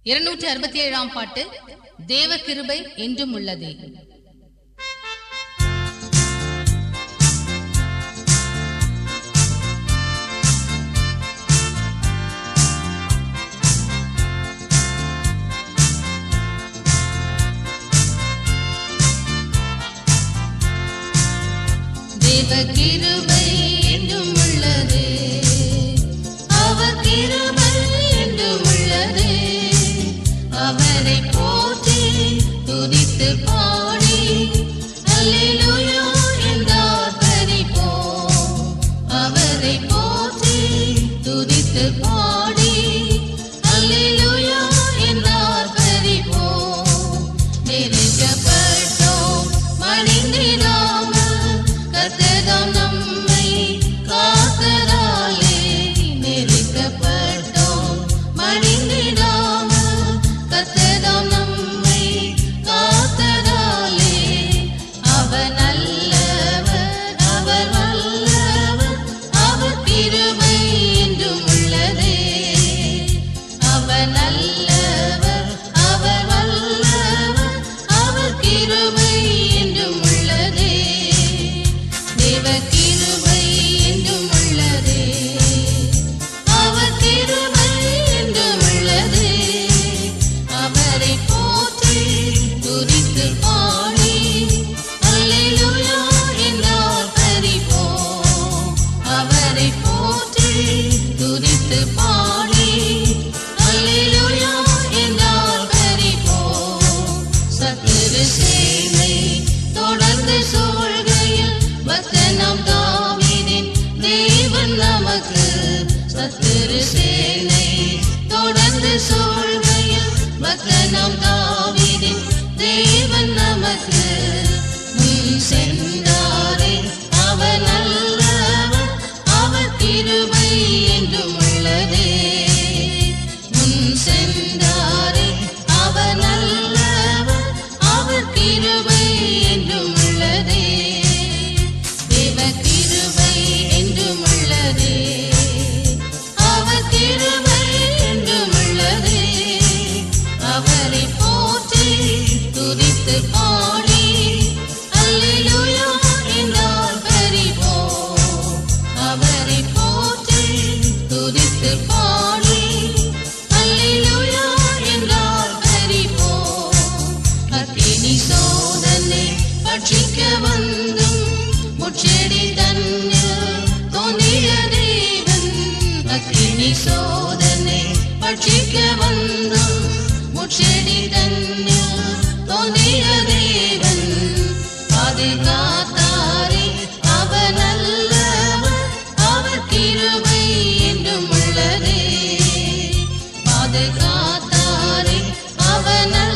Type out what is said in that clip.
இருநூற்றி அறுபத்தி ஏழாம் பாட்டு தேவ கிருபை என்றும் உள்ளதே தேவ கிருபை என்றும் உள்ளதே அவர் கிருபை என்றும் உள்ளதே அவரை போற்றி துதித்து பாடி அல்லேலூயா என்றார் பரிபோம் அவரை போற்றி துதித்து பாடி அல்லேலூயா என்றார் பரிபோம் நெருக்கப்பட்டோம் மணிந்திடாமல் கத்ததாம் நம்மை காத்ததாலே நெருக்கப்பட்டோம் மணிந்திடாமல் கத்ததாம் நம்மை காத்ததாலே அவர் நல்லவர் அவர் வல்லவர் அவர் கிருபை என்றும் உள்ளதே அவர் நல்லவர் அவர் வல்லவர் அவர் கிருபை என்றும் உள்ளதே தேவ கிருபை என்றும் உள்ளதே அவர் கிருபை என்றும் உள்ளதே அவரை போற்றி துதித்து பாடி அல்லேலூயா என்றார் பரிபோம் அவரை போற்றி துதித்து பாடி அல்லேலூயா என்றார் பரிபோம் சத்துரு சேனை தொடர்ந்து சூழ்கையில் பக்தனம் தாவீதின் தேவன் நமக்கு சத்துரு சேனை தொடர்ந்து சூழ்கையில் பக்தனம் தாவீதின் தேவன் நமக்கு முன் சென்றாரே அவர் நல்லவர் அவர் கிருபை என்றும் உள்ளதே முன் சென்றாரே அவர் நல்லவர் அவர் கிருபை என்றும் உள்ளதே தேவ கிருபை என்றும் உள்ளதே அவர் கிருபை என்றும் உள்ளதே அவரை போற்றி துதித்து பாடி அல்லேலூயா என்றார் பரிபோம் அவரை போற்றி துதித்து பாடி அல்லேலூயா என்றார் பரிபோம் அக்கினி சோதனை பட்சிக்க வந்தும் முச்செடி தன்னில் தோன்றிய தேவன் அக்கினி சோதனை பட்சிக்க வந்தும் முச்செடி தன்னில் தோன்றிய தேவன் பாதுகாத்தாரே அவர் நல்லவர் அவர் கிருபை என்றும் உள்ளதே பாதுகாத்தாரே அவர் நல்லவர்